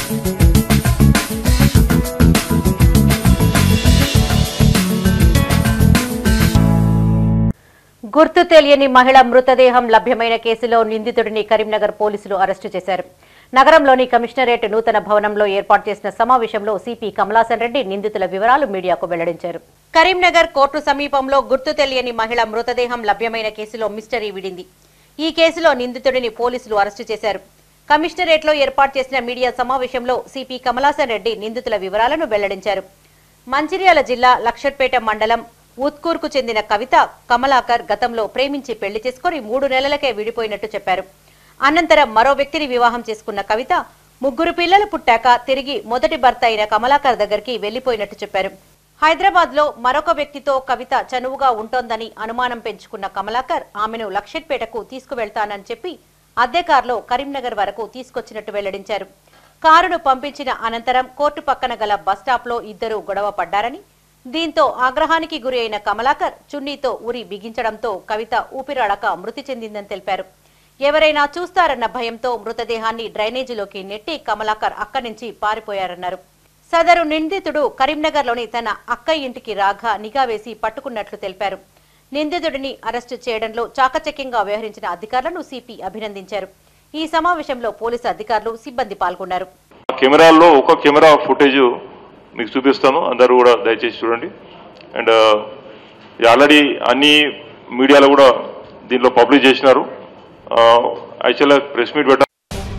గుర్తు తెలియని మహిళ మృతదేహం లభ్యమైన కేసులో నిందితుడిని కరీంనగర్ పోలీసులు అరెస్టు చేశారు నగరంలోని కమిషనరేట్ నూతన భవనంలో ఏర్పాటు చేసిన సమావేశంలో సిపి కమలాసన్ రెడ్డి నిందితుల వివరాలు మీడియాకు వెల్లడించారు కరీంనగర్ కోర్టు సమీపంలో గుర్తు తెలియని మహిళ మృతదేహం లభ్యమైన కేసులో మిస్టరీ విడింది ఈ కేసులో నిందితుడిని పోలీసులు అరెస్టు చేశారు కమిషనరేట్లో ఏర్పాటు చేసిన మీడియా సమావేశంలో సిపి కమలాసన్ రెడ్డి నిందితుల వివరాలను వెల్లడించారు మంచిర్యాల జిల్లా లక్షట్పేట మండలం ఉత్కూర్కు చెందిన కవిత కమలాకర్ గతంలో ప్రేమించి పెళ్లి చేసుకుని మూడు నెలలకే విడిపోయినట్టు చెప్పారు అనంతరం మరో వ్యక్తిని వివాహం చేసుకున్న కవిత ముగ్గురు పిల్లలు పుట్టాక తిరిగి మొదటి భర్త అయిన కమలాకర్ దగ్గరికి వెళ్లిపోయినట్టు చెప్పారు హైదరాబాద్ లో మరొక వ్యక్తితో కవిత చనువుగా ఉంటోందని అనుమానం పెంచుకున్న కమలాకర్ ఆమెను లక్షట్పేటకు తీసుకువెళ్తానని చెప్పి అద్దె కారులో కరీంనగర్ వరకు తీసుకొచ్చినట్టు వెల్లడించారు కారును పంపించిన అనంతరం కోర్టు పక్కన గల బస్టాప్ లో ఇద్దరు గొడవ పడ్డారని దీంతో ఆగ్రహానికి గురి అయిన కమలాకర్ చున్నీతో ఉరి బిగించడంతో కవిత ఊపిరాడక మృతి చెందిందని తెలిపారు ఎవరైనా చూస్తారన్న భయంతో మృతదేహాన్ని డ్రైనేజీలోకి నెట్టి కమలాకర్ అక్కడి నుంచి పారిపోయారన్నారు సదరు నిందితుడు కరీంనగర్లోని తన అక్క ఇంటికి రాగా నిఘా వేసి పట్టుకున్నట్లు తెలిపారు నిందితుడిని అరెస్టు చేయడంలో చాకచక్యంగా వ్యవహరించిన అధికారులను సిపి అభినందించారు ఈ సమావేశంలో పోలీసు అధికారులు సిబ్బంది పాల్గొన్నారు కెమెరాల్లో ఒక కెమెరా ఫుటేజ్ మీకు చూపిస్తాను అందరూ కూడా దయచేసి చూడండి అండ్ ఆల్రెడీ అన్ని మీడియాలో కూడా దీనిలో పబ్లిష్ చేసినారు యాక్చువల్గా ప్రెస్ మీట్ పెట్ట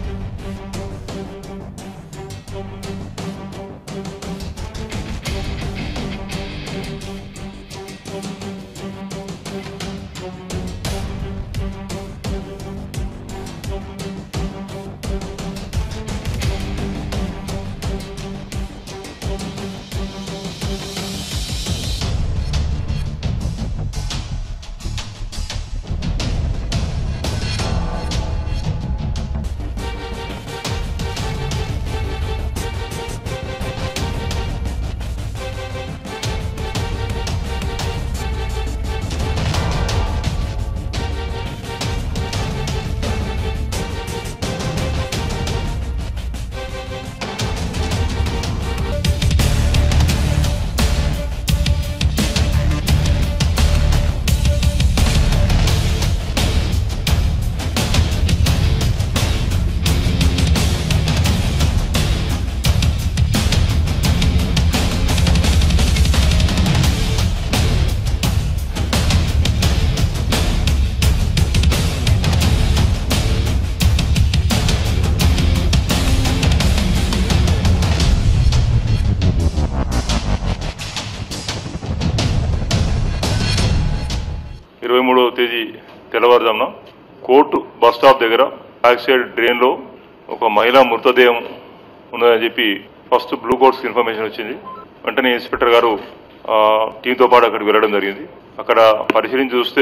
ఇరవై మూడవ తేదీ తెల్లవారుజామున కోర్టు బస్ స్టాప్ దగ్గర బ్యాక్ సైడ్ డ్రైన్లో ఒక మహిళా మృతదేహం ఉన్నదని చెప్పి ఫస్ట్ బ్లూ కోట్స్ ఇన్ఫర్మేషన్ వచ్చింది వెంటనే ఇన్స్పెక్టర్ గారు ఆ, టీంతో పాటు అక్కడికి వెళ్ళడం జరిగింది అక్కడ పరిశీలించి చూస్తే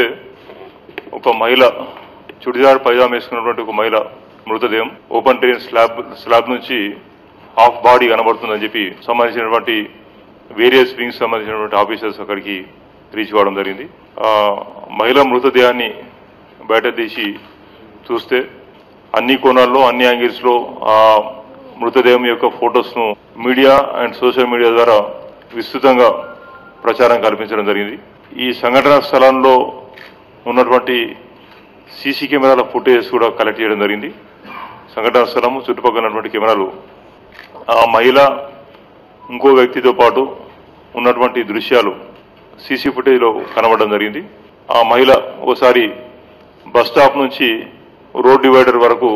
ఒక మహిళ చుడిదార్ పైజామా వేసుకున్నటువంటి ఒక మహిళ మృతదేహం ఓపెన్ డ్రైన్ స్లాబ్ స్లాబ్ నుంచి హాఫ్ బాడీ కనబడుతుందని చెప్పి సంబంధించినటువంటి వేరియస్ వింగ్స్ సంబంధించినటువంటి ఆఫీసర్స్ అక్కడికి రీచ్ కావడం జరిగింది ఆ మహిళ మృతదేహాన్ని బయట తీసి చూస్తే అన్ని కోణాల్లో అన్ని యాంగిల్స్ లో ఆ మృతదేహం యొక్క ఫొటోస్ ను మీడియా అండ్ సోషల్ మీడియా ద్వారా విస్తృతంగా ప్రచారం కల్పించడం జరిగింది ఈ సంఘటన స్థలంలో ఉన్నటువంటి సీసీ కెమెరాల ఫుటేజ్ కూడా కలెక్ట్ చేయడం జరిగింది సంఘటన స్థలము చుట్టుపక్కల ఉన్నటువంటి కెమెరాలు ఆ మహిళ ఇంకో వ్యక్తితో పాటు ఉన్నటువంటి దృశ్యాలు సీసీ ఫుటేజ్లో కనబడడం జరిగింది ఆ మహిళ ఓసారి బస్ స్టాప్ నుంచి రోడ్ డివైడర్ వరకు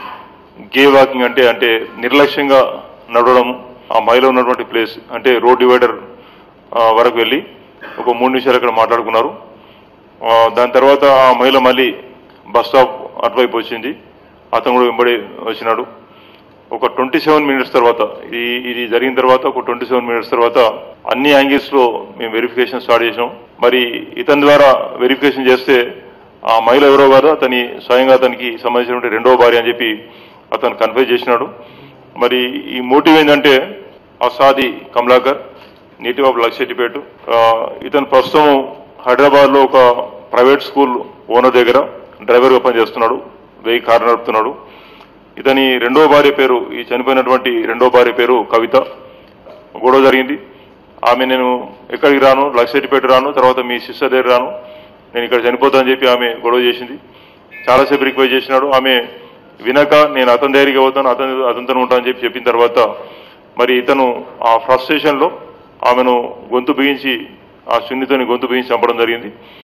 గే వాకింగ్ అంటే అంటే నిర్లక్ష్యంగా నడవడం ఆ మహిళ ఉన్నటువంటి ప్లేస్ అంటే రోడ్ డివైడర్ ఆ, వరకు వెళ్ళి ఒక మూడు నిమిషాలు అక్కడ మాట్లాడుకున్నారు ఆ, దాని తర్వాత ఆ మహిళ మళ్ళీ బస్ స్టాప్ అటువైపు వచ్చింది అతను కూడా వెంబడి వచ్చినాడు ఒక ట్వంటీ సెవెన్ మినిట్స్ తర్వాత ఇది ఇది జరిగిన తర్వాత ఒక ట్వంటీ సెవెన్ మినిట్స్ తర్వాత అన్ని యాంగిల్స్ లో మేము వెరిఫికేషన్ స్టార్ట్ చేసాం మరి ఇతని ద్వారా వెరిఫికేషన్ చేస్తే ఆ మహిళ ఎవరో కాదు అతని స్వయంగా అతనికి సంబంధించినటువంటి రెండవ భార్య అని చెప్పి అతను కన్ఫ్యూజ్ చేసినాడు మరి ఈ మోటివ్ ఏంటంటే అసాది కమలాకర్ నేటివ్ ఆఫ్ లక్షెట్టిపేట ఇతను ప్రస్తుతం హైదరాబాద్ లో ఒక ప్రైవేట్ స్కూల్ ఓనర్ దగ్గర డ్రైవర్గా పనిచేస్తున్నాడు వెయ్యి కారు నడుపుతున్నాడు ఇతని రెండో భార్య పేరు ఈ చనిపోయినటువంటి రెండో భార్య పేరు కవిత గొడవ జరిగింది ఆమె నేను ఎక్కడికి రాను లక్షెట్టిపేట రాను తర్వాత మీ సిస్టర్ దగ్గర రాను నేను ఇక్కడ చనిపోతానని చెప్పి ఆమె గొడవ చేసింది చాలాసేపు రిక్వెస్ట్ చేసినాడు ఆమె వినక నేను అతని దగ్గరికి పోతాను అతని అతనితో ఉంటానని చెప్పి చెప్పిన తర్వాత మరి ఇతను ఆ ఫ్రస్ట్రేషన్లో ఆమెను గొంతు బిగించి ఆ సున్నితోని గొంతు బిగించి చంపడం జరిగింది